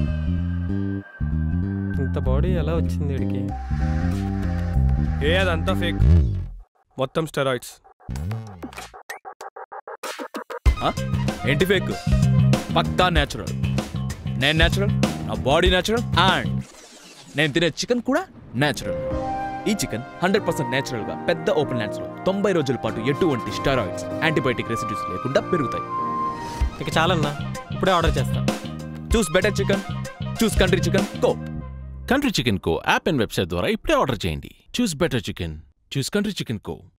ఇంత బాడీ ఎలా వచ్చింది వీడికి ఏ అదంతా ఫేక్ మొత్తం స్టెరాయిడ్స్ ఏంటి ఫేక్ పక్కా న్యాచురల్ నేను న్యాచురల్ నా బాడీ న్యాచురల్ అండ్ నేను తినే చికెన్ కూడా న్యాచురల్ ఈ చికెన్ హండ్రెడ్ పర్సెంట్ న్యాచురల్గా పెద్ద ఓపెన్ ల్యాండ్స్లో తొంభై రోజుల పాటు ఎటువంటి స్టెరాయిడ్స్ యాంటీబయాటిక్ రెసిడ్యూస్ లేకుండా పెరుగుతాయి ఇక చాలన్నా ఇప్పుడే ఆర్డర్ చేస్తా choose better chicken choose country chicken co country chicken co app and website ద్వారా ఇప్పుడే ఆర్డర్ చేయండి choose better chicken choose country chicken కో